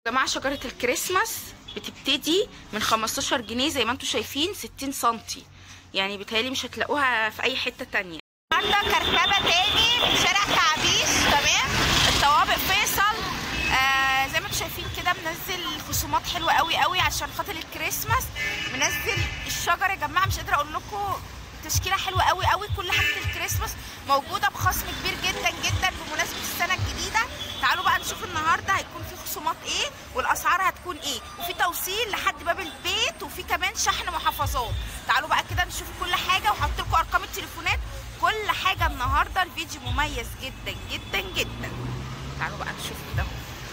يا جماعه شجره الكريسماس بتبتدي من 15 جنيه زي ما انتم شايفين 60 سنتي يعني بيتهيألي مش هتلاقوها في اي حته تانية النهارده كركبه تاني في شارع كعبيش تمام الطوابق فيصل آه زي ما انتم شايفين كده منزل خصومات حلوه قوي قوي عشان خاطر الكريسماس منزل الشجر يا جماعه مش قادره اقول لكم تشكيله حلوه قوي قوي كل حاجه الكريسماس موجوده بخصم كبير جدا جدا بمناسبه السنه الجديده تعالوا بقى نشوف النهارده هيكون في خصومات ايه والاسعار هتكون ايه وفي توصيل لحد باب البيت وفي كمان شحن محافظات تعالوا بقى كده نشوف كل حاجه وهحط لكم ارقام التليفونات كل حاجه النهارده الفيديو مميز جدا جدا جدا تعالوا بقى نشوف كده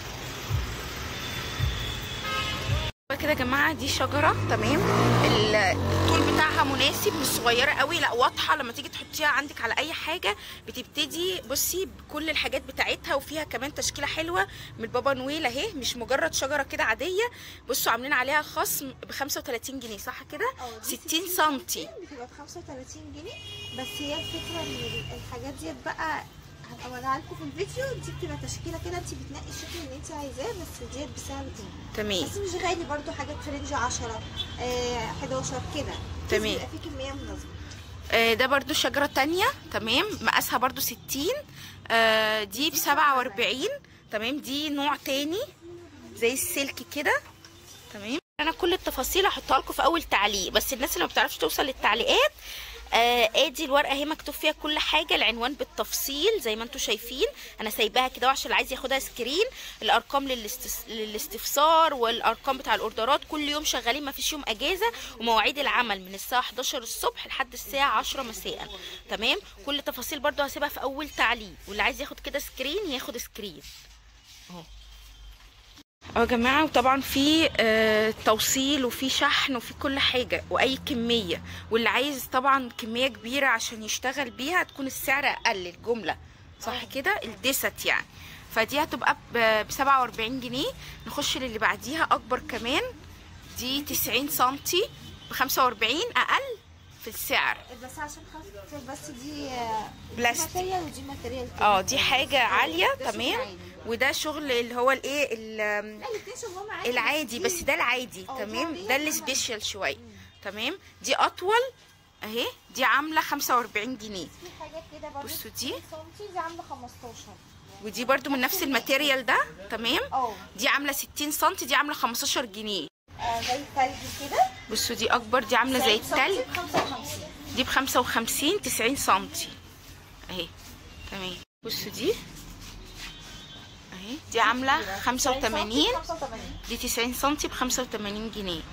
كده يا جماعه دي شجره تمام الطول بتاعها مناسب مش صغيره قوي لا واضحه لما تيجي تحطيها عندك على اي حاجه بتبتدي بصي بكل الحاجات بتاعتها وفيها كمان تشكيله حلوه من بابا نويل اهي مش مجرد شجره كده عاديه بصوا عاملين عليها خصم ب 35 جنيه صح كده 60 سنتي بتبقى ب 35 جنيه بس هي الفكره ان الحاجات ديت بقى هبقى لكم في الفيديو دي بتبقى تشكيله كده انت بتنقي الشكل اللي انت عايزاه بس ديت بسعر تاني تمام بس مش غالي برضو حاجات في رينج 10 آه 11 كده تمام. بيبقى في كميه مناسبه آه، ده برضو شجرة تانية تمام مقاسها برضو 60 آه، دي ب 47 تمام دي نوع تاني زي السلك كده تمام انا كل التفاصيل هحطها لكم في اول تعليق بس الناس اللي ما بتعرفش توصل للتعليقات آه ادي الورقه اهي مكتوب فيها كل حاجه العنوان بالتفصيل زي ما انتم شايفين انا سايباها كده عشان اللي عايز ياخدها سكرين الارقام للاستس... للاستفسار والارقام بتاع الاوردرات كل يوم شغالين ما فيش يوم اجازه ومواعيد العمل من الساعه 11 الصبح لحد الساعه 10 مساء تمام كل التفاصيل برضو هسيبها في اول تعليق واللي عايز ياخد كده سكرين ياخد سكرين اهو اه يا جماعه وطبعا في آه توصيل وفي شحن وفي كل حاجه واي كميه واللي عايز طبعا كميه كبيره عشان يشتغل بيها تكون السعر اقل الجمله صح كده الدست يعني فدي هتبقى ب 47 جنيه نخش للي بعديها اكبر كمان دي 90 سنتي ب 45 اقل في السعر بس عشان خاطر بس دي آه، بلاستيك. دي ماتيريال ودي ماتيريال تاني. اه دي حاجه عاليه ده شغل تمام عالي. وده شغل اللي هو الايه ال- لا الاتنين شغلهم عادي العادي دي- بس ده العادي اه، تمام دي ده عادية السبيشال شويه تمام دي اطول اهي دي عامله 45 جنيه في حاجات كده برضه بصوا دي. 60 سنتي دي عامله 15 ودي برضو من نفس الماتيريال ده تمام اه دي عامله 60 سم دي عامله 15 جنيه آه، زي التلج كده بصوا دي اكبر دي عامله زي 90 سنتي التلج ب 55 دي ب 55 90 سم اهي تمام بصوا دي اهي دي عامله 85 85 دي 90 سم ب 85 جنيه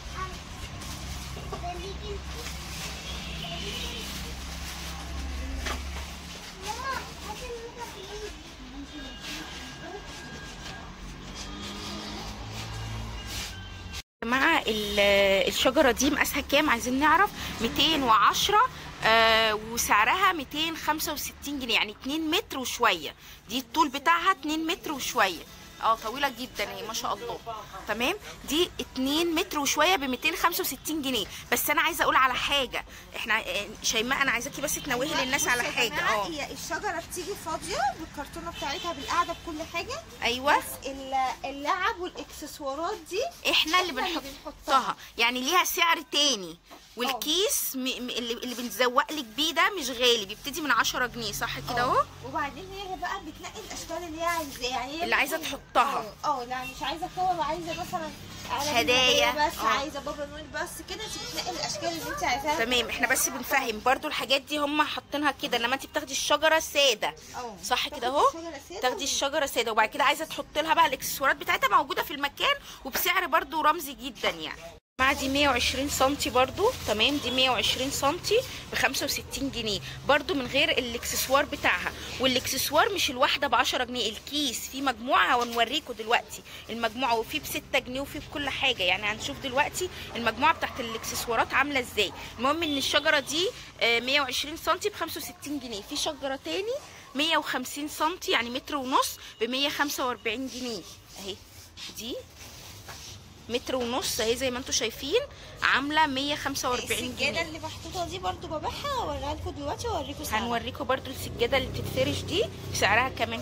جماعه ال- الشجره دي مقاسها كام عايزين نعرف 210 آه وسعرها 265 جنيه يعني 2 متر وشويه دي الطول بتاعها 2 متر وشويه اه طويله جدا اهي ما شاء الله تمام دي 2 متر وشويه ب 265 جنيه بس انا عايزه اقول على حاجه احنا آه، شيماء انا عايزاكي بس تنوهي للناس على بصوا يا حاجه جماعة، اه هي الشجره بتيجي فاضيه بالكرتونه بتاعتها بالقعده بكل حاجه ايوه بس ال- اللعب والاكسسوارات دي احنا اللي إحنا اللي بنحطها يعني ليها سعر تاني والكيس م... م... اللي, اللي بنزوق لك بيه ده مش غالي بيبتدي من 10 جنيه صح كده اهو وبعدين هي بقى بتنقي الاشكال اللي هي عايزاه يعني هي اللي عايزة ممكن- تحطها. اه اه لا مش عايزه كور وعايزه مثلا علب هدايا. هدايا بس اه. عايزه بابا نويل بس كده انت بتنقي الاشكال اللي انت عايزاها تمام احنا بس بنفهم برضو الحاجات دي هم حاطينها كده انما انت بتاخدي الشجره ساده اه. صح كده تاخدي اهو الشجرة سادة تاخدي و- الشجره ساده وبعد كده عايزه تحط لها بقى الاكسسوارات بتاعتها موجوده في المكان وبسعر برضو رمزي جدا يعني مع دي 120 سنتي برضو تمام دي 120 سنتي ب 65 جنيه برضو من غير الاكسسوار بتاعها والاكسسوار مش الواحده ب 10 جنيه الكيس في مجموعه هنوريكم دلوقتي المجموعه وفي ب 6 جنيه وفي بكل حاجه يعني هنشوف دلوقتي المجموعه بتاعت الاكسسوارات عامله ازاي المهم ان الشجره دي آه، 120 سنتي ب 65 جنيه في شجره تاني 150 سنتي يعني متر ونص ب 145 جنيه اهي دي متر ونص اهي زي ما انتم شايفين عامله 145 السجاده جنيه اللي محطوطه دي برضو ببيعها اوريها لكم دلوقتي واوريكم سعرها هنوريكم برضو السجاده اللي بتتفرش دي سعرها كمان كام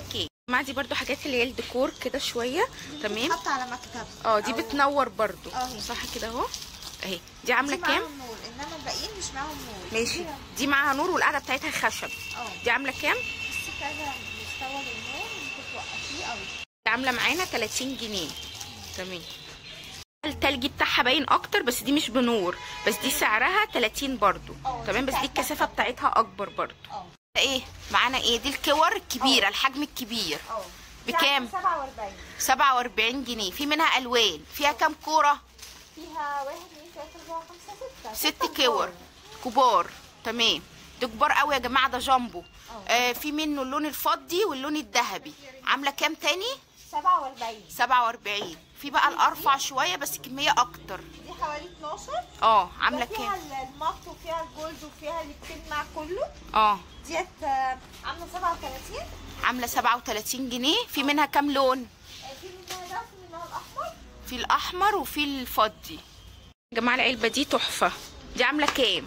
مع دي برضو حاجات اللي هي الديكور كده شويه تمام بتتحط على مكتب اه دي أو- بتنور برضو اه هي. صح كده اهو اهي دي عامله دي كام معاهم نور انما الباقيين مش معاهم نور ماشي دي- دي معاها نور والقعده بتاعتها خشب اه دي عامله كام بس كذا مستوى للنور ممكن توقفيه قوي دي عامله معانا 30 جنيه تمام التلجي بتاعها باين اكتر بس دي مش بنور بس دي سعرها 30 برضو اه، تمام دي بس دي بتاعتها الكثافه بتاعتها اكبر برضو اه ده ايه معانا ايه دي الكور الكبيره الحجم الكبير اه بكام؟ 47 47 جنيه في منها الوان فيها كام كوره فيها 1 2 3 4 5 6 ست كور كبار تمام ده كبار قوي يا جماعه ده جامبو آه في منه اللون الفضي واللون الذهبي عامله كام تاني 47 47 في بقى الارفع شويه بس كميه اكتر دي حوالي 12 اه عامله ده كام فيها المط وفيها الجولد وفيها اللي بتلمع كله اه ديت آه، عامله 37 عامله 37 جنيه في منها كام لون آه، في منها ده وفي منها الاحمر في الاحمر وفي الفضي يا جماعه العلبه دي تحفه دي عامله كام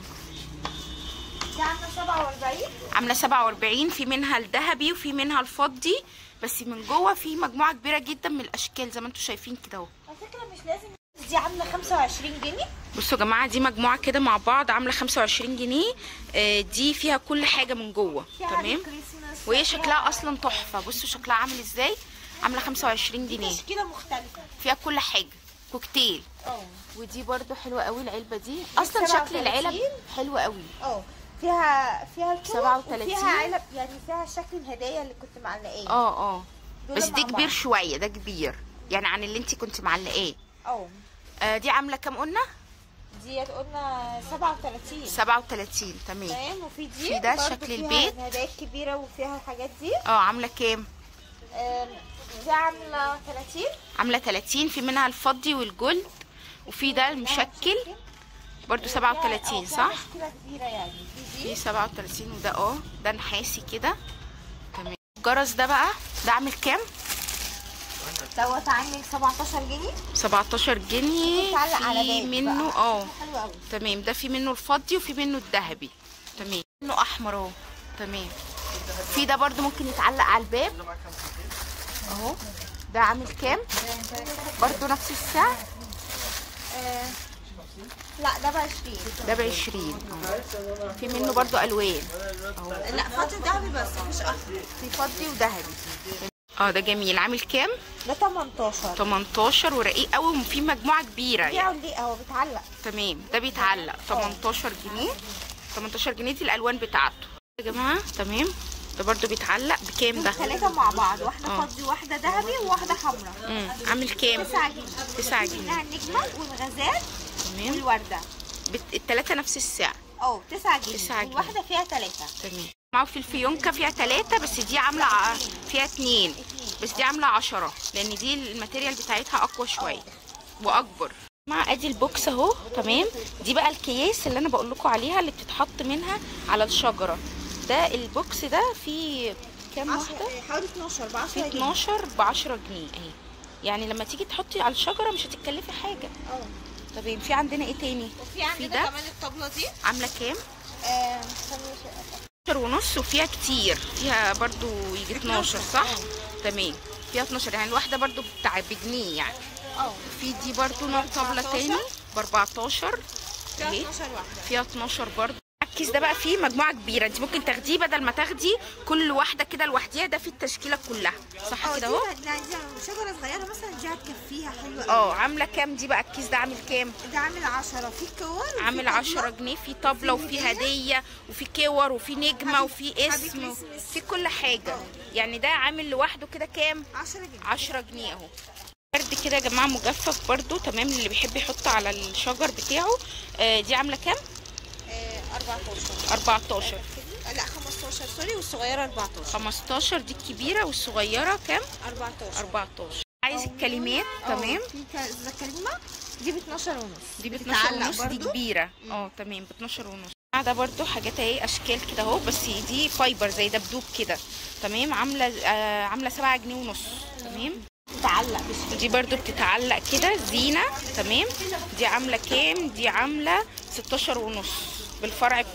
دي عامله 47 عامله 47 في منها الذهبي وفي منها الفضي بس من جوه في مجموعه كبيره جدا من الاشكال زي ما انتم شايفين كده اهو على فكره مش لازم دي عامله 25 جنيه بصوا يا جماعه دي مجموعه كده مع بعض عامله 25 جنيه آه، دي فيها كل حاجه من جوه فيها تمام الكريسماس وهي فيها- شكلها اصلا تحفه بصوا شكلها عامل ازاي عامله 25 جنيه تشكيله مختلفه فيها كل حاجه كوكتيل اه ودي برضو حلوه قوي العلبه دي اصلا شكل 37. العلب حلو قوي اه فيها فيها الكور 37. وفيها علب يعني فيها شكل الهدايا اللي كنت معلقاه اه اه دول بس مع دي بعض. كبير شويه ده كبير يعني عن اللي انت كنت معلقاه اه آه دي عامله كام قلنا ديت قلنا 37 37 تمام تمام وفي دي في ده برضو شكل فيها البيت. الهدايا الكبيره وفيها الحاجات دي اه عامله كام آم، دي عامله 30 عامله 30 في منها الفضي والجولد وفي ده المشكل برضو 37 صح تشكيله كبيره يعني في في دي 37 وده اه ده نحاسي كده تمام الجرس ده بقى ده عامل كام دوت عامل 17 جنيه 17 جنيه بيتعلق على في باب منه بقى. اه حلو قوي تمام ده في منه الفضي وفي منه الذهبي تمام منه احمر اهو تمام في ده برضو ممكن يتعلق على الباب اهو ده عامل كام برضو نفس السعر آه، لا ده ب 20 ده ب 20 في منه برضو الوان لا فاضي دهبي بس مش احمر في فضي وذهبي اه ده جميل عامل كام ده 18 18 ورقيق قوي وفي مجموعه كبيره يعني بيعوا ليه اهو بيتعلق تمام ده بيتعلق 18 جنيه 18 جنيه دي الالوان بتاعته يا جماعه تمام ده برضو بيتعلق بكام ده ثلاثة مع بعض واحدة اه. فضي واحدة ذهبي وواحدة حمراء امم عامل كام 9 جنيه 9 جنيه منها النجمة والغزال تمام والوردة بت... التلاتة نفس السعر اه 9 جنيه 9 جنيه. والواحدة فيها ثلاثة تمام معه في الفيونكة فيها تلاتة بس دي عاملة ع... فيها اتنين بس دي عاملة عشرة لأن دي الماتيريال بتاعتها أقوى شوية وأكبر مع ادي البوكس اهو تمام دي بقى الكياس اللي انا بقول لكم عليها اللي بتتحط منها على الشجره ده البوكس ده فيه كام واحده حوالي 12 ب 10 في 12 ب 10 جنيه اهي يعني لما تيجي تحطي على الشجره مش هتتكلفي حاجه اه طب في عندنا ايه تاني وفي عندنا ده؟ كمان الطبلة دي عامله كام آه، ثانية شوية. 12 ونص وفيها كتير فيها برضو يجي 12 صح تمام فيها 12 يعني الواحده برضو بتاع بجنيه يعني اه في دي برضو نوع طبله 14. تاني ب 14 فيها اهي 12 واحدة فيها 12 برضو الكيس ده بقى فيه مجموعه كبيره انت ممكن تاخديه بدل ما تاخدي كل واحده كده لوحديها ده في التشكيله كلها صح اه كده دي اهو دي دي شجرة صغيرة مثلا دي هتكفيها حلوة قوي اه عامله كام دي بقى الكيس ده عامل كام ده عامل 10 في كور وفي عامل طبلة. 10 جنيه في طبله وفي هدية. هديه وفي كور وفي نجمه هابي- وفي هابي اسم كريسمس. في كل حاجه يعني ده عامل لوحده كده كام 10 جنيه 10 جنيه اهو ورد كده يا جماعه مجفف برضو تمام اللي بيحب يحط على الشجر بتاعه آه دي عامله كام آه، 14 14 آه، لا 15 سوري والصغيرة 14 15 دي الكبيره والصغيره كام 14 14 عايز الكلمات تمام في كذا كلمة دي ب 12 ونص دي ب 12 بتتعلق ونص دي برضو. كبيره اه تمام ب 12 ونص ده برضو حاجات اهي اشكال كده اهو بس دي فايبر زي دبدوب كده تمام عامله آه عامله 7 جنيه ونص تمام بتتعلق بس دي برضو بتتعلق كده زينه تمام دي عامله كام دي عامله 16 ونص بالفرع بتاعها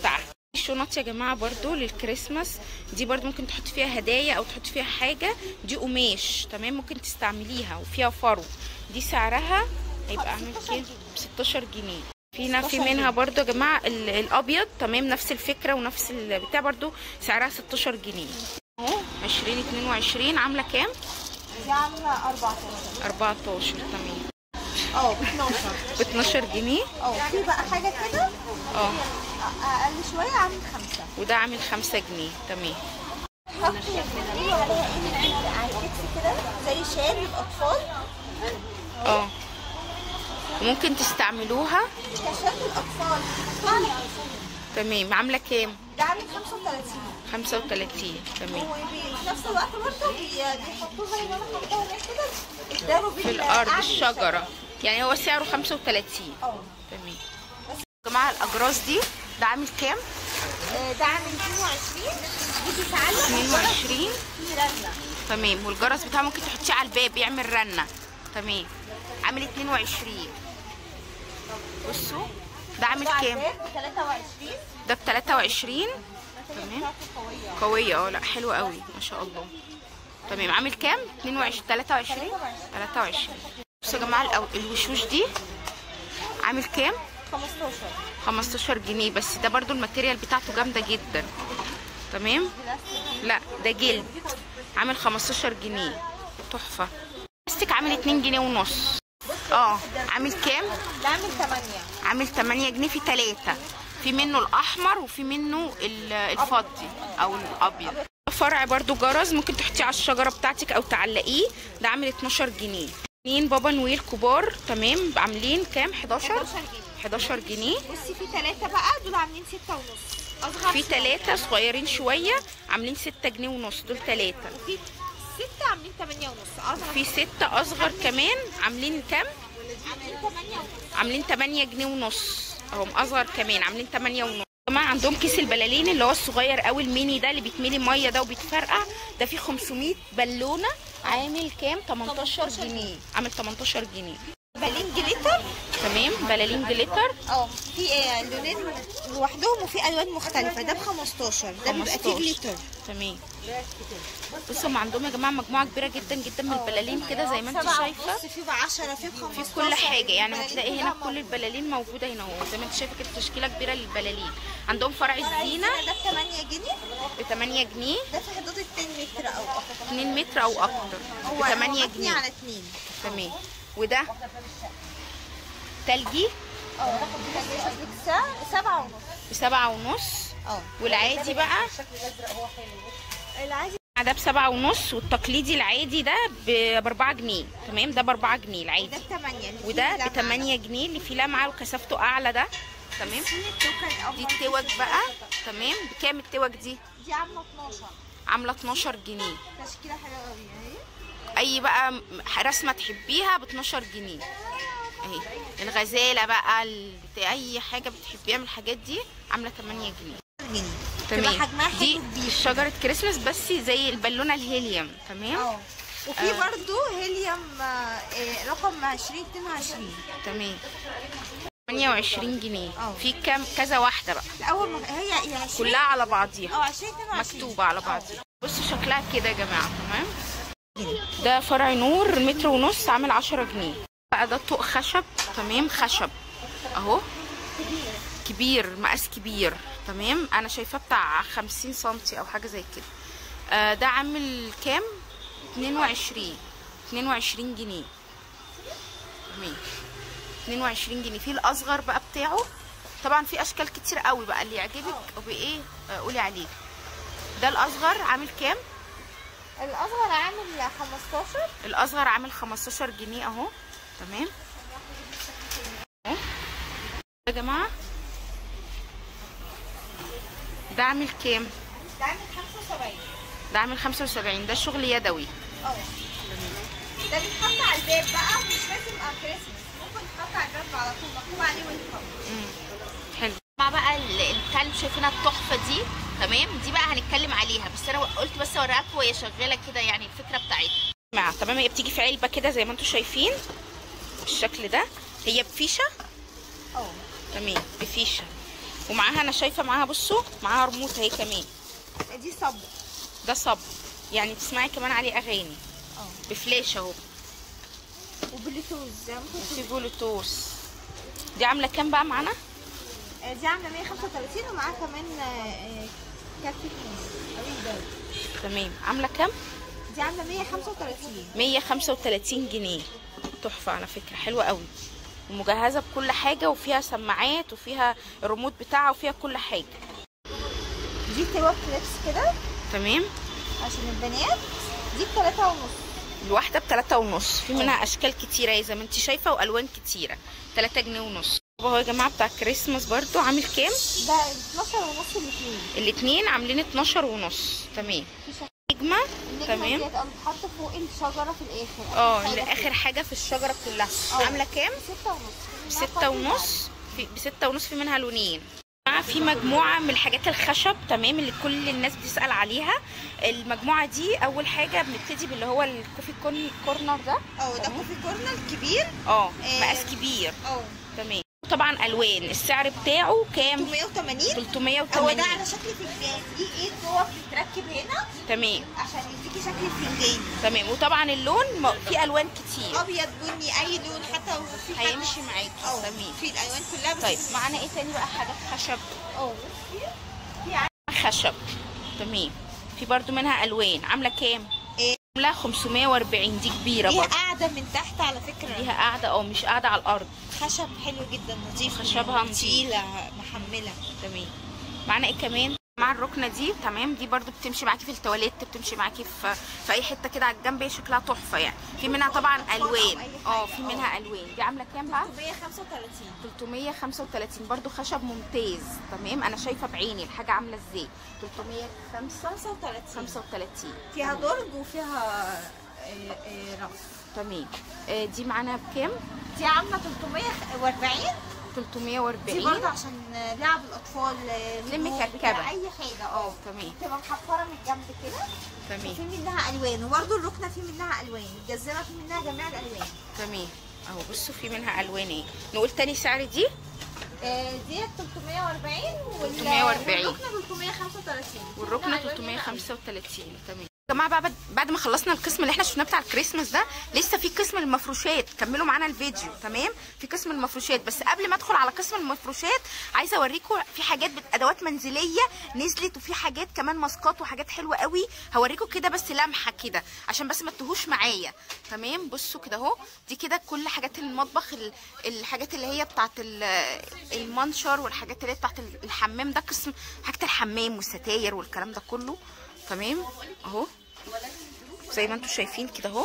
الشنط يا جماعه برضو للكريسماس دي برضو ممكن تحط فيها هدايا او تحط فيها حاجه دي قماش تمام ممكن تستعمليها وفيها فرو دي سعرها هيبقى عامل كده ب 16 جنيه فينا في منها برضو يا جماعه ال- الابيض تمام نفس الفكره ونفس البتاع برضو سعرها 16 جنيه اهو 20 22 عامله كام دي عامله 14 14 تمام اه ب 12 ب 12 جنيه اه في بقى حاجه كده اه اقل شويه عامل خمسة وده عامل 5 جنيه تمام حطوا بيقولوا عليها ايه على الكتف كده زي شال للاطفال اه وممكن تستعملوها كشال للاطفال حطوها على الأطفال. تمام عامله كام ده عامل 35 35 تمام وفي نفس الوقت برضه بي- بيحطوه زي ما انا حطاها هناك كده يقدروا في الارض الشجره يعني هو سعره 35 اه تمام يا جماعه الاجراس دي ده عامل كام آه، ده عامل 22 دي بتتعلق 22 في رنه تمام والجرس بتاعه ممكن تحطيه على الباب يعمل رنه تمام عامل 22 بصوا ده عامل كام ب 23 ده ب 23 تمام تمام. قويه قوية اه لا حلوة قوي ما شاء الله تمام عامل كام 22 23 23 بصوا يا جماعة الأو- الوشوش دي عامل كام 15 15 جنيه بس ده برضو الماتيريال بتاعته جامدة جدا تمام لا ده جلد عامل 15 جنيه تحفة بلاستيك عامل 2 جنيه ونص اه عامل كام ده عامل 8 عامل 8 جنيه في ثلاثة في منه الأحمر وفي منه ال- الفضي أو الأبيض فرع برضو جرس ممكن تحطيه على الشجرة بتاعتك أو تعلقيه ده عامل 12 جنيه اتنين بابا نويل كبار تمام عاملين كام 11 11 جنيه 11 جنيه بصي في ثلاثة بقى دول عاملين 6 ونص اصغر في ثلاثة صغيرين شوية عاملين 6 جنيه ونص دول ثلاثة وفي 6 عاملين 8 ونص اصغر في ستة أصغر كمان عاملين كام عاملين 8 ونص عاملين 8 جنيه ونص اهم اصغر كمان عاملين 8 ونص كمان عندهم كيس البلالين اللي هو الصغير قوي الميني ده اللي بيتملي ميه ده وبيتفرقع ده فيه 500 بالونه عامل كام 18 جنيه عامل 18 جنيه بالين جليتر تمام بلالين جليتر اه في آه، لونين لوحدهم وفي الوان مختلفة ده ب 15 ده بيبقى فيه 15. جليتر تمام بصوا هم عندهم يا جماعه مجموعه كبيره جدا جدا من البلالين كده زي ما انت سبعة شايفه ونص، في ب 10 في ب 15 في كل حاجه يعني البلالين هتلاقي كلها هنا موجودة. كل البلالين موجوده هنا اهو زي ما انت شايفه كده تشكيله كبيره للبلالين عندهم فرع الزينه ده ب 8 جنيه ب 8 جنيه ده في حدود 2 متر او اكتر 2 متر او اكتر ب هو 8 هو مبني جنيه على 2 تمام وده تلجي اه ده شكلك سا- سبعة ونص بسبعة ونص اه والعادي بقى العادي ده بسبعة ونص والتقليدي العادي ده ب- باربعة جنيه تمام ده باربعة جنيه ده العادي ب 8 وده ب 8 جنيه اللي فيه لمعة وكثافته أعلى ده تمام دي التوج بقى تمام بكام التوج دي دي عاملة 12 عاملة 12 جنيه تشكيلة حلوة قوي اهي أي بقى م- رسمة تحبيها ب 12 جنيه اهي الغزالة بقى ال- أي حاجة بتحبيها من الحاجات دي عاملة 8 جنيه جنيه تبقى حجمها حلو دي كبير شجرة كريسماس بس زي البالونة الهيليوم تمام اه وفي آه. برضو هيليوم آه، آه، رقم 2022 تمام 28 جنيه اه. في كام كذا واحدة بقى الاول ما هي هي 20 كلها على بعضيها اه 2022 مكتوبة على بعضيها بصوا شكلها كده يا جماعة تمام ده فرع نور متر ونص عامل 10 جنيه بقى ده طوق خشب تمام خشب اهو كبير مقاس كبير تمام انا شايفاه بتاع 50 سنتي او حاجه زي كده آه ده عامل كام 22 22 جنيه تمام 22 جنيه في الاصغر بقى بتاعه طبعا في اشكال كتير قوي بقى اللي يعجبك بايه آه قولي عليه ده الاصغر عامل كام الاصغر عامل 15 الاصغر عامل 15 جنيه اهو تمام اهو يا جماعه ده عامل كام ده عامل 75 ده عامل 75 ده شغل يدوي اه ده بيتحط على الباب بقى مش لازم على كريسماس ممكن تحط على الباب على طول مكتوب عليه ويلكم مم. حلو مع بقى ال- البتاع اللي شايفينها التحفه دي تمام دي بقى هنتكلم عليها بس انا قلت بس اوريها لكم وهي شغاله كده يعني الفكره بتاعتها مع تمام هي بتيجي في علبه كده زي ما انتم شايفين بالشكل ده هي بفيشه اه تمام بفيشه ومعاها انا شايفه معاها بصوا معاها ريموت اهي كمان دي صب ده صب يعني تسمعي كمان عليه اغاني اه بفلاش اهو وبلوتوث زي ما كنت وفي بلوتوث دي عامله كام بقى معانا آه، دي عامله 135 ومعاها كمان آه، آه، كارت نوم قوي ده تمام عامله كام دي عامله 135 135 جنيه تحفه على فكره حلوه قوي ومجهزه بكل حاجه وفيها سماعات وفيها الريموت بتاعها وفيها كل حاجه دي بتبقى كليبس كده تمام عشان البنات دي بتلاتة ونص الواحده بتلاتة ونص في منها اشكال كتيره زي ما انت شايفه والوان كتيره تلاتة جنيه ونص هو يا جماعه بتاع كريسماس برضو عامل كام ده 12 ونص الاثنين الاتنين عاملين 12 ونص تمام في شكل نجمه النجمة تمام ديت قام بتحط فوق الشجرة في الآخر اه حاجة لاخر كده. حاجه في الشجره كلها اه. عامله كام بستة ونص بستة ونص في بستة ونص في منها لونين في مجموعة من الحاجات الخشب تمام اللي كل الناس بتسأل عليها المجموعة دي أول حاجة بنبتدي باللي هو الكوفي كون كورنر ده اه ده كوفي كورنر كبير اه آه. مقاس كبير اه تمام طبعا ألوان السعر بتاعه كام 380 هو 380 ده على شكل فنجان دي ايد جوه بتتركب هنا تمام عشان يديكي شكل الفنجان تمام وطبعا اللون م- في ألوان كتير ابيض بني اي لون حتى لو في حاجة- هيمشي معاكي اه تمام في الالوان كلها بس طيب معانا ايه تاني بقى حاجات خشب اه بصي في عندي خشب تمام في برضو منها ألوان عاملة كام ايه عاملة 540 دي كبيرة ليها برضو قاعدة من تحت على فكرة ليها قاعدة اه مش قاعدة على الأرض خشب حلو جدا نظيف خشبها نظيف. تقيلة محملة تمام معانا ايه كمان مع الركنه دي تمام دي برضو بتمشي معاكي في التواليت بتمشي معاكي في في اي حته كده على الجنب هي شكلها تحفه يعني في منها طبعا الوان اه في منها الوان دي عامله كام بقى 335 335 برضو خشب ممتاز تمام انا شايفه بعيني الحاجه عامله ازاي 335 35 فيها درج وفيها آه، آه، رف تمام آه، دي معانا بكام دي عامله 340 دي 340 برضه عشان لعب الاطفال تلم هدوم، كركبة. اي حاجه اه اه تمام تبقى محفره من الجنب كده تمام وفي منها الوان وبرده الركنه في منها الوان الجزمه في منها جميع الالوان تمام اهو بصوا في منها الوان ايه نقول تاني سعر دي آه، ديت 340 وال- 340. والركنه 335 والركنه منها ألوان 335 تمام يا جماعه بقى بعد- بعد ما خلصنا القسم اللي احنا شفناه بتاع الكريسماس ده لسه في قسم المفروشات كملوا معانا الفيديو تمام في قسم المفروشات بس قبل ما ادخل على قسم المفروشات عايزه اوريكم في حاجات بت- ادوات منزليه نزلت وفي حاجات كمان ماسكات وحاجات حلوه قوي هوريكم كده بس لمحه كده عشان بس ما تتوهوش معايا تمام بصوا كده اهو دي كده كل حاجات المطبخ ال- الحاجات اللي هي بتاعت ال- المنشر والحاجات اللي هي بتاعت الحمام ده قسم حاجه الحمام والستاير والكلام ده كله تمام اهو زي ما انتم شايفين كده اهو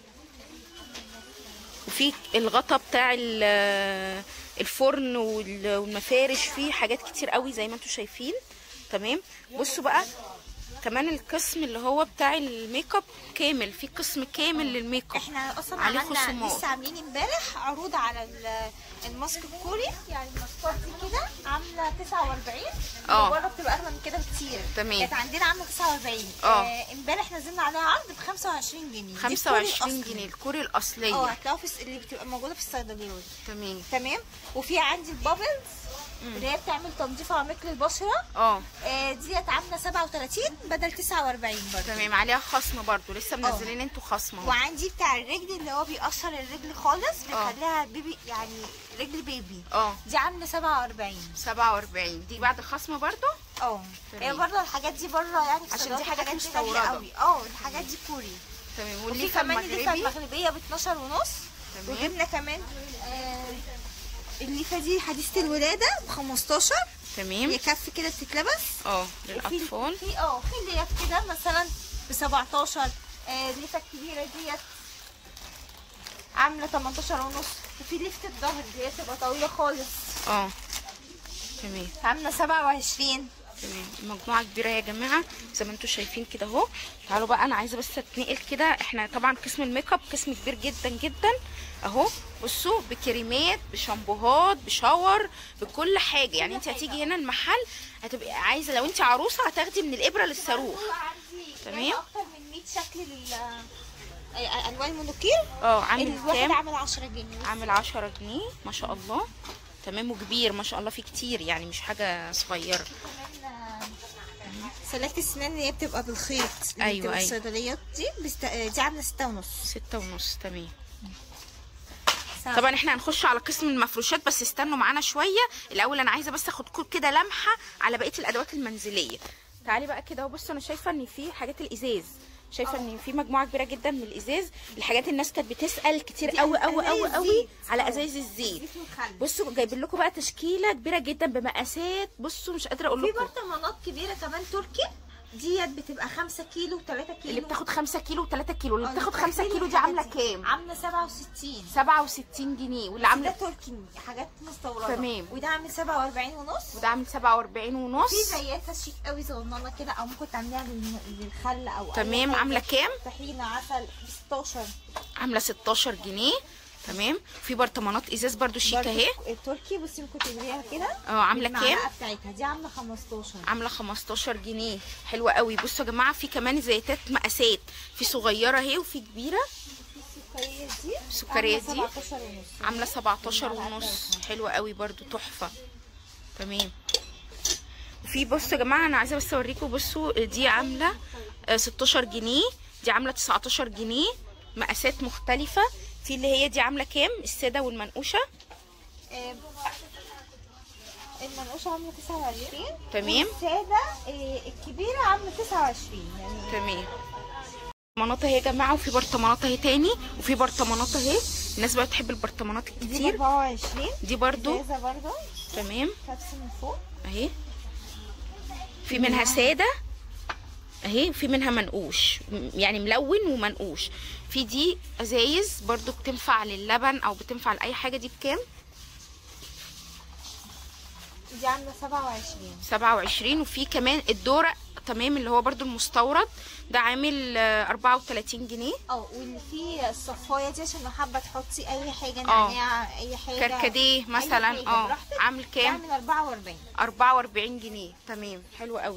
وفي الغطا بتاع ال- الفرن وال- والمفارش فيه حاجات كتير قوي زي ما انتم شايفين تمام بصوا بقى كمان القسم اللي هو بتاع الميك اب كامل في قسم كامل للميك اب احنا اصلا عليه عملنا خصومات. لسه عاملين امبارح عروض على ال- الماسك الكوري يعني الماسكات دي كده عامله 49 اه. بره بتبقى اغلى من كده بكتير تمام. كانت عندنا عامله 49 اه. آه، امبارح نزلنا عليها عرض ب 25 جنيه دي الكوري 25 الأصلي. جنيه الكوري اه الاصليه هتلاقوها في الس- اللي بتبقى موجوده في الصيدليات تمام تمام وفي عندي البابلز اللي هي بتعمل تنظيف عميق للبشره اه آه، ديت عامله 37 بدل 49 برضه تمام عليها خصم برضو لسه منزلين انتوا خصم اهو وعندي بتاع الرجل اللي هو بيقشر الرجل خالص اه. بيخليها بيبي يعني رجل بيبي اه دي عامله 47 47 دي بعد خصم برضو اه تمام. هي برضه الحاجات دي بره يعني في عشان الصيدليات دي حاجات الحاجات دي غالية مستوردة. قوي اه الحاجات دي كوري تمام وفي والليفه كمان الليفه المغربي المغربيه ب 12 ونص تمام. وجبنا كمان آه الليفه دي حديثه الولاده ب 15 تمام يكفي كده بتتلبس اه وفي- للاطفال في اه في ليف كده مثلا ب 17 آه الليفه الكبيره ديت عامله 18 ونص وفي ليفه الظهر دي تبقى طويله خالص اه تمام عامله 27 تمام مجموعه كبيره يا جماعه زي ما انتم شايفين كده اهو تعالوا بقى انا عايزه بس اتنقل كده احنا طبعا قسم الميك اب قسم كبير جدا جدا اهو بصوا بكريمات بشامبوهات بشاور بكل حاجه يعني انت هتيجي هنا المحل هتبقي عايزه لو انت عروسه هتاخدي من الابره للصاروخ عندي تمام. يعني اكتر من 100 شكل لل آه، الوان منوكير اه عامل الواحد كام عامل 10 جنيه عامل 10 جنيه ما شاء الله تمام وكبير ما شاء الله فيه كتير يعني مش حاجه صغيره سلات السنان اللي هي بتبقى بالخيط اللي أيوة، بتبقى أيوة. الصيدليات دي بست... دي عامله ستة ونص ستة ونص تمام سبعة. طبعا احنا هنخش على قسم المفروشات بس استنوا معانا شويه الاول انا عايزه بس اخد كده لمحه على بقيه الادوات المنزليه تعالي بقى كده بصوا انا شايفه ان في حاجات الازاز شايفه ان في مجموعه كبيره جدا من الازاز الحاجات الناس كانت بتسال كتير دي قوي قوي أزايز قوي قوي زيت. على ازايز الزيت زيت مخلل. بصوا جايبين لكم بقى تشكيله كبيره جدا بمقاسات بصوا مش قادره اقول في لكم برطمانات كبيره كمان تركي ديت بتبقى 5 كيلو و3 كيلو اللي بتاخد 5 كيلو و3 كيلو اللي آه، بتاخد التحفيل 5 كيلو دي والحاجات عامله كام عامله 67 67 جنيه واللي ده عامله تركي حاجات مستورده تمام. وده عامل 47 ونص وده عامل 47 ونص في زياتها شيك قوي صغننه كده او ممكن تعمليها بال- بالخل او أي تمام حاجة. عامله كام طحينه عسل ب 16 عامله 16 جنيه تمام في برطمانات ازاز برضو شيك برضو اهي التركي بصي ممكن تجيبيها كده اه عامله كام بالمعلقة بتاعتها دي عامله 15 عامله 15 جنيه حلوه قوي بصوا يا جماعه في كمان زيتات مقاسات في صغيره اهي وفي كبيره السكريه دي السكرية دي؟ عاملة 17 ونص عامله 17 ونص حلوه قوي برضو تحفه تمام وفي بصوا يا جماعه انا عايزه بس اوريكم بصوا دي عامله آه، 16 جنيه دي عامله 19 جنيه مقاسات مختلفه في اللي هي دي عامله كام الساده والمنقوشه آه، المنقوشه عامله 29 تمام. والساده آه، الكبيره عامله 29 يعني تمام برطمانات اهي يا جماعه وفي برطمانات اهي تاني وفي برطمانات اهي الناس بقى بتحب البرطمانات دي ب كتير 24 دي برضو ازازه برضو تمام كبس من فوق اهي في منها ساده اهي في منها منقوش م- يعني ملون ومنقوش في دي ازايز برضو بتنفع للبن او بتنفع لاي حاجه دي بكام دي عامله 27 27 وفي كمان الدورق تمام اللي هو برضو المستورد ده عامل آه، 34 جنيه اه واللي فيه الصفايه دي عشان لو حابه تحطي اي حاجه اه. نعناع اي حاجه كركديه أي مثلا حاجة اه براحتك. عامل ده كام عامل 44 44 جنيه تمام حلو قوي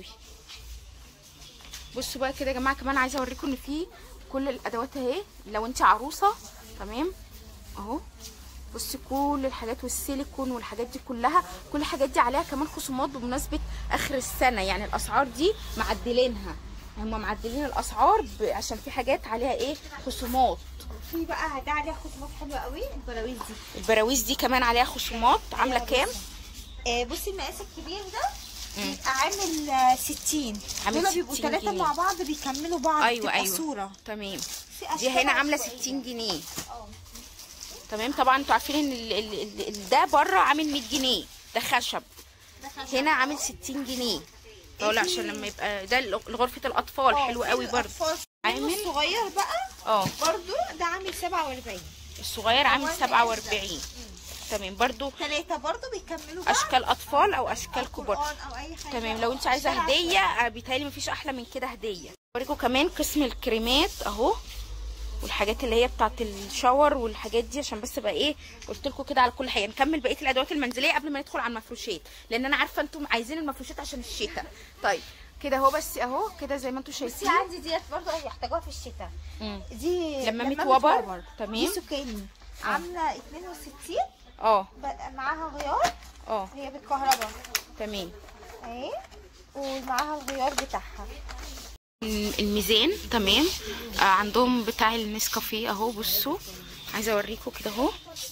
بصوا بقى كده يا جماعه كمان عايزه اوريكم ان في كل الادوات اهي لو انت عروسه تمام اهو بصي كل الحاجات والسيليكون والحاجات دي كلها كل الحاجات دي عليها كمان خصومات بمناسبه اخر السنه يعني الاسعار دي معدلينها هم معدلين الاسعار ب... عشان في حاجات عليها ايه خصومات في بقى ده عليها خصومات حلوه قوي البراويز دي البراويز دي كمان عليها خصومات عامله كام آه بصي المقاس الكبير ده مم. بيبقى عامل آه، 60 عامل دول بيبقوا 60 ثلاثة جنيه. مع بعض بيكملوا بعض ايوه بتبقى ايوه صورة تمام في دي أشكال هنا عامله عشوائية. 60 جنيه اه تمام طبعا انتوا عارفين ان ال ال ال ال ده بره عامل 100 جنيه ده خشب ده خشب. هنا عامل 60 جنيه بقول عشان لما يبقى ده لغرفه الاطفال اه، حلو في قوي برضه الأطفال. عامل؟ منه الصغير بقى اه برضو ده عامل 47 الصغير عامل هو المقاس 47 تمام برضه ثلاثة برضو بيكملوا بعض اشكال اطفال او اشكال كبار قرآن او اي حاجة تمام لو انت عايزه أشكال هديه عشوائية. آه، بيتهيألي مفيش احلى من كده هديه اوريكم كمان قسم الكريمات اهو والحاجات اللي هي بتاعت الشاور والحاجات دي عشان بس بقى ايه قلت لكم كده على كل حاجه نكمل بقيه الادوات المنزليه قبل ما ندخل على المفروشات لان انا عارفه انتم عايزين المفروشات عشان الشتاء طيب كده اهو بس اهو كده زي ما انتم بصي شايفين عندي ديت برضو هيحتاجوها في الشتاء مم. دي لمامة وبر. دي تمام سكاني عاملة 62 اه بقى معاها غيار اه هي بالكهرباء تمام اهي ومعاها الغيار بتاعها الميزان تمام آه عندهم بتاع النسكافيه اهو بصوا عايزه اوريكم كده اهو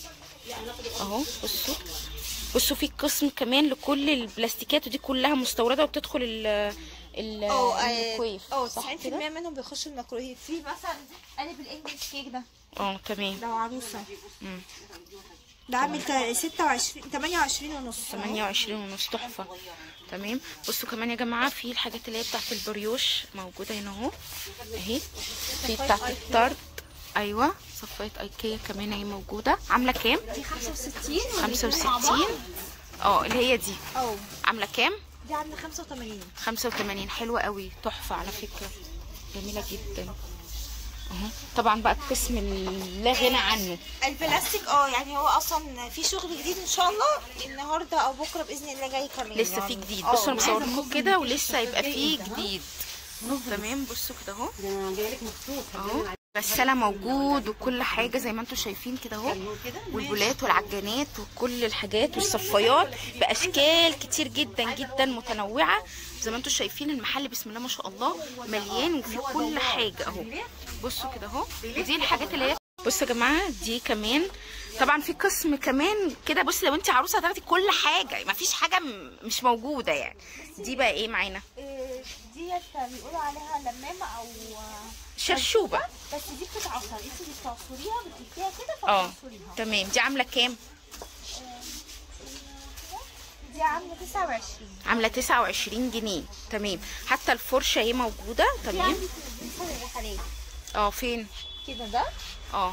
اهو بصوا بصوا في قسم كمان لكل البلاستيكات ودي كلها مستورده وبتدخل ال ال الميكرويف اه صح 90% كده منهم بيخشوا الميكرويف في مثلا قالب الانجليش كيك ده اه تمام لو عروسه مم. ده عامل تا- 26 28 ونص 28 ونص تحفه تمام بصوا كمان يا جماعه في الحاجات اللي هي بتاعت البريوش موجوده هنا اهو اهي في بتاعت الطرد ايوه صفايه ايكيا كمان اهي موجوده عامله كام دي 65 65 اه اللي هي دي اه عامله كام دي عامله 85 85 حلوه قوي تحفه على فكره جميله جدا اهو طبعا بقى القسم اللي لا غنى عنه البلاستيك اه يعني هو اصلا في شغل جديد ان شاء الله النهارده او بكره باذن الله جاي كمان لسه يعني. في جديد اه، بصوا انا بصور لازم لكم كده ولسه هيبقى فيه جديد تمام بصوا كده اهو ده انا جايلك مخصوص اهو غسالة موجود وكل حاجة زي ما انتم شايفين كده اهو والبولات والعجانات وكل الحاجات والصفايات بأشكال كتير جدا جدا متنوعة زي ما انتم شايفين المحل بسم الله ما شاء الله مليان وفيه كل حاجة اهو بصوا كده اهو ودي الحاجات اللي هي بصوا يا جماعة دي كمان طبعا في قسم كمان كده بصي لو انت عروسة هتاخدي كل حاجة مفيش حاجة م- مش موجودة يعني دي بقى ايه معانا إيه، ديت بيقولوا عليها لمامه او شرشوبة بس دي بتتعصر انت اللي بتعصريها بتديها كده اه فبتعصريها تمام دي عاملة كام؟ دي عامله 29 عامله 29 جنيه تمام حتى الفرشه اهي موجوده دي تمام عندي ديسبنسر الرحلات اه فين كده ده اه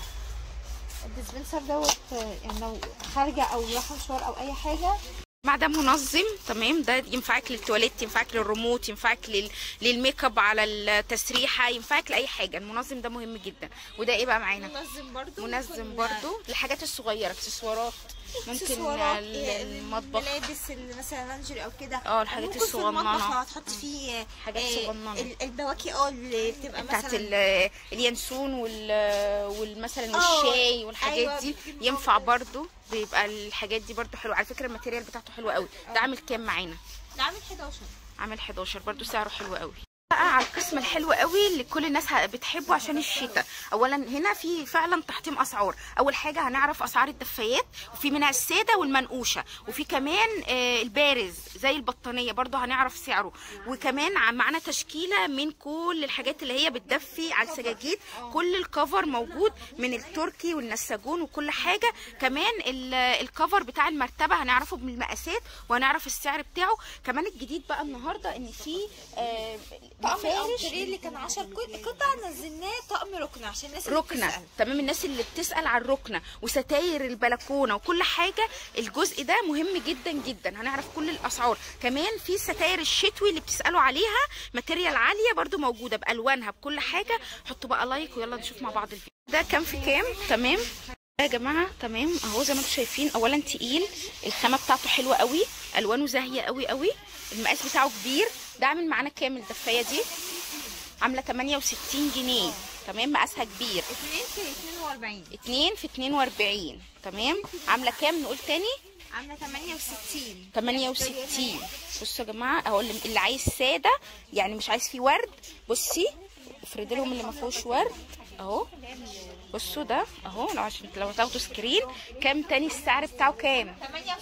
الديسبنسر دوت آه، يعني لو خارجه او رايحه مشوار او اي حاجه مع ده منظم تمام ده ينفعك للتواليت ينفعك للريموت ينفعك لل... للميك اب على التسريحه ينفعك لاي حاجه المنظم ده مهم جدا وده ايه بقى معانا منظم برضو منظم ممكن- برضو الحاجات الصغيره اكسسوارات ممكن اكسسوارات، ال- إيه، المطبخ الملابس اللي مثلا لانجري او كده اه، الحاجات ممكن في الصغننة. المطبخ لو هتحط فيه حاجات آه، صغننة. ال- البواكي اه اللي بتبقى بتاعت مثلا ال- اليانسون وال والمثلا اه، والشاي والحاجات ايوه، دي بتجيب ينفع برضو. برضو بيبقى الحاجات دي برضو حلوه على فكره الماتيريال بتاعته حلوه قوي ده عامل كام معانا ده عامل 11 عامل 11 برضو سعره حلو قوي بقى على القسم الحلو قوي اللي كل الناس ه- بتحبه عشان الشتاء اولا هنا في فعلا تحطيم اسعار اول حاجه هنعرف اسعار الدفايات وفي منها الساده والمنقوشه وفي كمان آه، البارز زي البطانيه برضو هنعرف سعره وكمان ع- معانا تشكيله من كل الحاجات اللي هي بتدفي على السجاجيد كل الكفر موجود من التركي والنساجون وكل حاجه كمان ال- الكفر بتاع المرتبه هنعرفه بالمقاسات وهنعرف السعر بتاعه كمان الجديد بقى النهارده ان في آه، طقم مفارش الانتريه اللي كان 10 قطع نزلناه طقم ركن عشان الناس اللي ركنه بتسأل. تمام الناس اللي بتسال على الركنه وستاير البلكونه وكل حاجه الجزء ده مهم جدا جدا هنعرف كل الاسعار كمان في ستاير الشتوي اللي بتسالوا عليها ماتيريال عاليه برضو موجوده بالوانها بكل حاجه حطوا بقى لايك ويلا نشوف مع بعض الفيديو ده كام في كام تمام يا جماعه تمام اهو زي ما انتم شايفين اولا تقيل الخامه بتاعته حلوه قوي الوانه زاهيه قوي قوي المقاس بتاعه كبير ده عامل معانا كام الدفايه دي عامله 68 جنيه تمام مقاسها كبير 2 في 42 2 في 42 تمام عامله كام نقول تاني عامله 68 68 بصوا يا جماعه اهو اللي اللي عايز ساده يعني مش عايز فيه ورد بصي افرد لهم اللي ما فيهوش ورد اهو بصوا ده اهو لو عشان لو تاخدوا سكرين كام تاني السعر بتاعه كام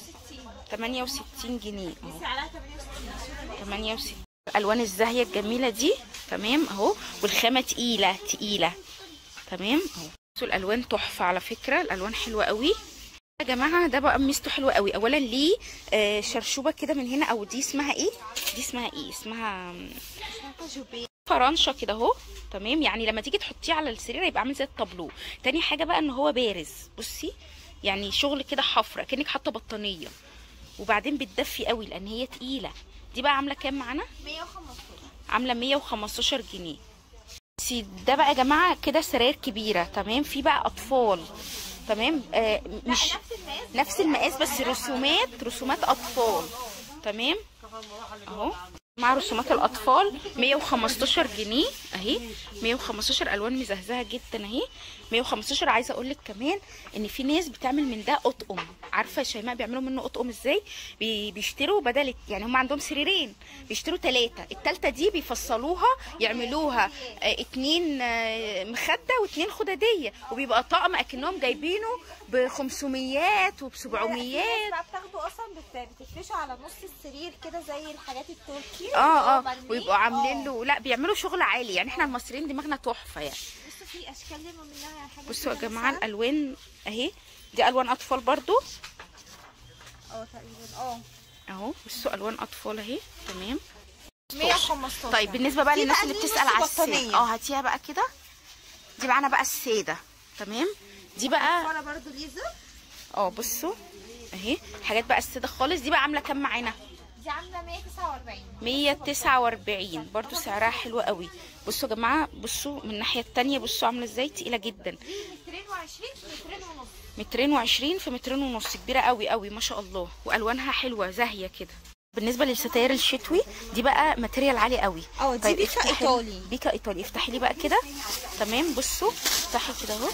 68 68 جنيه اهو سعرها 68 68 الالوان الزاهيه الجميله دي تمام اهو والخامه تقيله تقيله تمام اهو بصوا الالوان تحفه على فكره الالوان حلوه قوي يا جماعه ده بقى ميزته حلوه قوي اولا ليه آه شرشوبه كده من هنا او دي اسمها ايه دي اسمها ايه اسمها فرنشه كده اهو تمام يعني لما تيجي تحطيه على السرير يبقى عامل زي الطابلو تاني حاجه بقى ان هو بارز بصي يعني شغل كده حفره كانك حاطه بطانيه وبعدين بتدفي قوي لان هي تقيله دي بقى عامله كام معانا 115 عامله 115 جنيه بس ده بقى يا جماعه كده سراير كبيره تمام في بقى اطفال تمام آه مش نفس المقاس نفس المقاس بس رسومات رسومات اطفال تمام اهو مع رسومات الاطفال 115 جنيه اهي 115 الوان مزهزهه جدا اهي 115 عايزه اقول لك كمان ان في ناس بتعمل من ده اطقم عارفه يا شيماء بيعملوا منه اطقم ازاي بي- بيشتروا بدل يعني هم عندهم سريرين بيشتروا ثلاثه الثالثه دي بيفصلوها يعملوها آه، اتنين آه، مخده واتنين خداديه وبيبقى طقم اكنهم جايبينه ب 500 وب 700 بقى بتاخده اصلا بت- بتفرشه على نص السرير كده زي الحاجات التركي اه اه مرمي. ويبقوا عاملين اه. له لا بيعملوا شغل عالي يعني احنا المصريين دماغنا تحفه يعني بصوا في اشكال لما منها يعني حاجه بصوا يا كده جماعه مثلاً. الالوان اهي دي الوان اطفال برضو اه تقريبا اه اهو بصوا الوان اطفال اهي تمام 115 طيب بالنسبه بقى في للناس بقى اللي دي بتسال نص على بطانية. الساده اه هاتيها بقى كده دي معانا بقى الساده تمام دي بقى ورا برضو ليزر اه بصوا اهي حاجات بقى الساده خالص دي بقى عامله كام معانا دي عامله 149 149 برضو سعرها حلو قوي بصوا يا جماعه بصوا من الناحيه التانية بصوا عامله ازاي تقيله جدا دي 220 مترين ونص مترين وعشرين في مترين ونص كبيرة قوي قوي ما شاء الله وألوانها حلوة زاهية كده بالنسبه للستاير الشتوي دي بقى ماتيريال عالي قوي اه دي بيكا افتحي- إيطالي. بيكا ايطالي افتحي لي بقى كده تمام بصوا افتحي كده اهو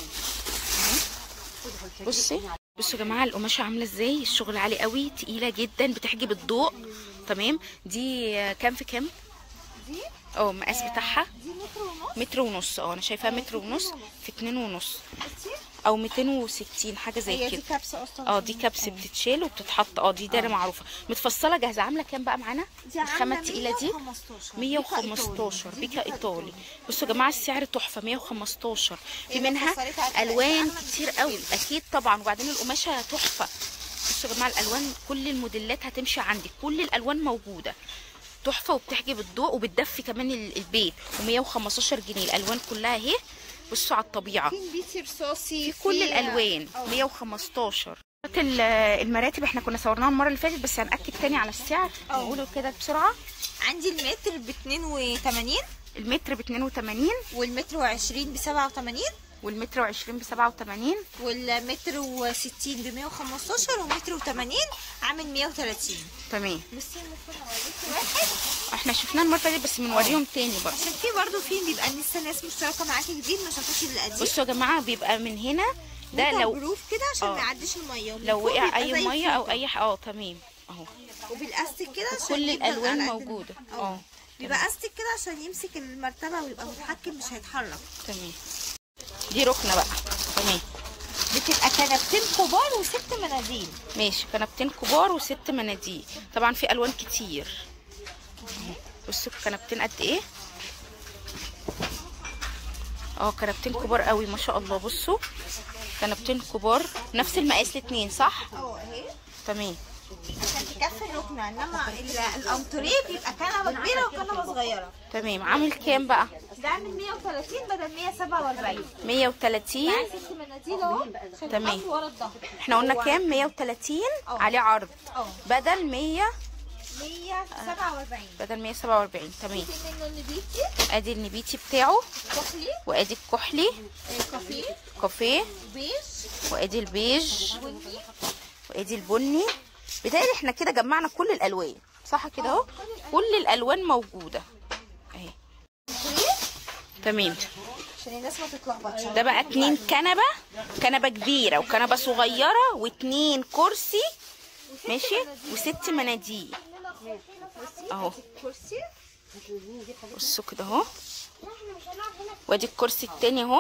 أهو. بصي بصوا يا جماعه القماشه عامله ازاي الشغل عالي قوي تقيله جدا بتحجب الضوء تمام دي آه، كام في كام دي اه المقاس بتاعها دي متر ونص متر ونص اه انا شايفاها متر ونص في اتنين ونص بصي او 260 حاجه زي هي دي كده كبسه اصلا اه دي كبس بتتشال وبتتحط اه دي دايره معروفه متفصله جاهزه عامله كام بقى معانا دي الخامه التقيله دي 115 115 بيكا ايطالي بصوا يا جماعه السعر تحفه 115 في هي منها مفصلتها هتبقى الوان أعلى كتير قوي اكيد طبعا وبعدين القماشه تحفه بصوا يا جماعه الالوان كل الموديلات هتمشي عندك كل الالوان موجوده تحفه وبتحجب الضوء وبتدفي كمان ال- البيت و115 جنيه الالوان كلها اهي بصوا على الطبيعه في بيتي رصاصي في كل الالوان 115 ال- المراتب احنا كنا صورناها المره اللي فاتت بس هنأكد تاني على السعر اه. نقوله كده بسرعه عندي المتر ب 82 المتر ب 82 والمتر و20 ب 87 والمتر وعشرين بسبعة وتمانين والمتر و60 ب 115 ومتر و80 عامل 130 تمام بصي ممكن اوريكي واحد احنا شفناه المرة اللي فاتت بس بنوريهم تاني برضه عشان في برضه في بيبقى لسه ناس مشتركه معاكي جديد ما شافوش اللي قديم بصوا يا جماعة بيبقى من هنا ده ده لو بروف كده عشان اه. ما يعديش الميه ومن لو فوق وقع بيبقى اي زي مية او الفوطة. اي ح- اه تمام اهو وبالاستيك كده عشان كل يفضل الالوان على قد موجودة ما- اه بيبقى استيك كده عشان يمسك المرتبه ويبقى متحكم مش هيتحرك تمام دي ركنة بقى تمام بتبقى كنبتين كبار وست مناديل ماشي كنبتين كبار وست مناديل طبعا في الوان كتير بصوا الكنبتين قد ايه اه كنبتين كبار قوي ما شاء الله بصوا كنبتين كبار نفس المقاس الاتنين صح اه اهي تمام عشان تكفي الركنه انما ال- الانتريه بيبقى كنبه كبيره وكنبه صغيره تمام عامل كام بقى ده عامل 130 بدل 147 130 معاه ست مناديل اهو عشان تمام. تقف ورا الظهر احنا قلنا كام 130 اه. عليه عرض اه بدل 100 147 بدل 147 تمام في منه النبيتي ادي النبيتي بتاعه كحلي وادي الكحلي آه، كافيه كافيه بيج وادي البيج بني وادي البني بتهيألي احنا كده جمعنا كل الالوان صح كده اهو كل الالوان موجوده اهي تمام عشان الناس ما تتلخبطش ده بقى اتنين كنبه كنبه كبيره وكنبه صغيره واتنين كرسي ماشي وست مناديل اهو كرسي بصوا كده اهو وادي الكرسي التاني اهو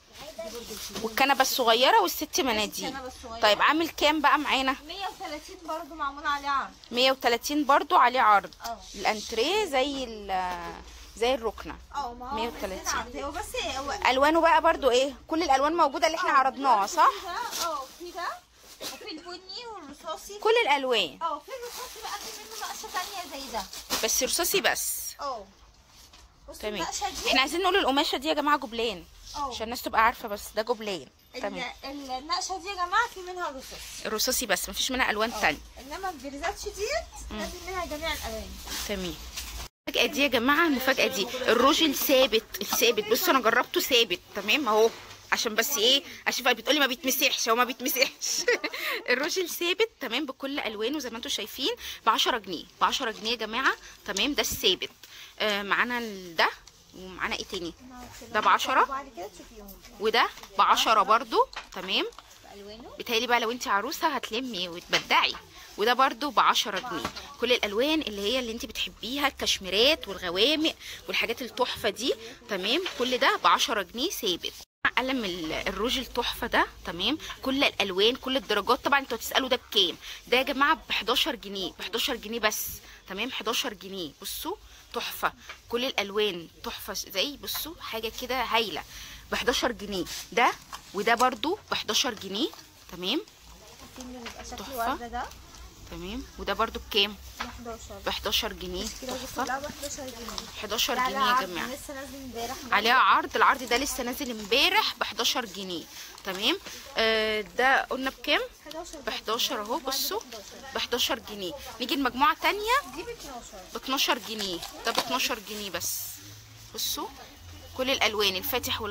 والكنبه الصغيره والست مناديل الكنبة الصغيرة. طيب عامل كام بقى معانا 130 برضو معمول عليه عرض 130 برضو عليه عرض اه. الانتريه زي ال- زي الركنه اه ما هو 130. بس عرض. هو بس هو الوانه بقى برضو ايه كل الالوان موجوده اللي احنا عرضناها صح في ده اه في ده وفي البني والرصاصي كل الالوان اه في الرصاصي بقى في منه نقشه تانية زي ده بس رصاصي بس اه بصي تمام النقشه دي احنا عايزين نقول القماشه دي يا جماعه جبلان اه عشان الناس تبقى عارفه بس ده جبلان تمام ال- النقشه دي يا جماعه في منها رصاص الرصاصي بس مفيش منها الوان تانية انما الفيرزاتش ديت لازم منها جميع الالوان تمام المفاجأة دي يا جماعة المفاجأة دي الروج الثابت الثابت بصوا انا جربته ثابت تمام اهو عشان بس ايه اشوف بتقولي ما بيتمسحش هو ما بيتمسحش الروج الثابت تمام بكل الوانه زي ما انتم شايفين ب 10 جنيه ب 10 جنيه يا جماعة تمام ده الثابت آه معانا ال- ده ومعانا ايه تاني ده بعشرة. وبعد كده تشوفيهم وده ب 10 برضو تمام بالوانه بتهيألي بقى لو انت عروسه هتلمي وتبدعي وده برضو ب 10 جنيه كل الالوان اللي هي اللي انت بتحبيها الكشميرات والغوامق والحاجات التحفه دي تمام كل ده ب 10 جنيه ثابت قلم ال- الروج التحفه ده تمام كل الالوان كل الدرجات طبعا انتوا هتسالوا ده بكام ده يا جماعه ب 11 جنيه ب 11 جنيه بس تمام 11 جنيه بصوا تحفه كل الالوان تحفه زي بصوا حاجه كده هايله ب 11 جنيه ده وده برضو ب 11 جنيه تمام في اللي بيبقى شكل تحفة. ورده ده تمام وده برضو بكام ب 11 ب 11 جنيه كده دي تحفه كلها ب 11 جنيه 11 ده جنيه على يا عرض جماعه لسه نازل امبارح عليها عرض العرض ده لسه نازل امبارح ب 11 جنيه تمام آه ده قلنا بكام 11 ب 11 اهو بصوا ب 11 جنيه نيجي المجموعه تانية دي ب 12 ب 12 جنيه ده ب 12 جنيه بس بصوا كل الالوان الفاتح والغامق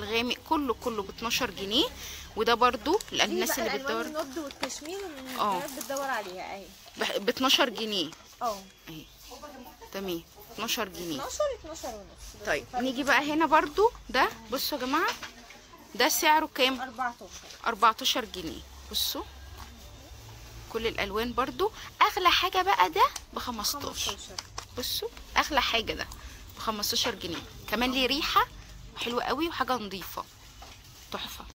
كله كله ب 12 جنيه وده برضو دي الناس بقى اللي الالوان بتدور النض والكشمير اللي اه. البنات بتدور عليها اهي ب 12 جنيه اه اهي تمام 12 جنيه 12 12 ونص طيب نيجي بقى هنا برضو ده بصوا يا جماعه ده سعره كام 14 14 جنيه بصوا كل الالوان برضو اغلى حاجه بقى ده ب 15 15 بصوا اغلى حاجه ده ب 15 جنيه كمان ليه ريحه حلوه قوي وحاجه نظيفه تحفه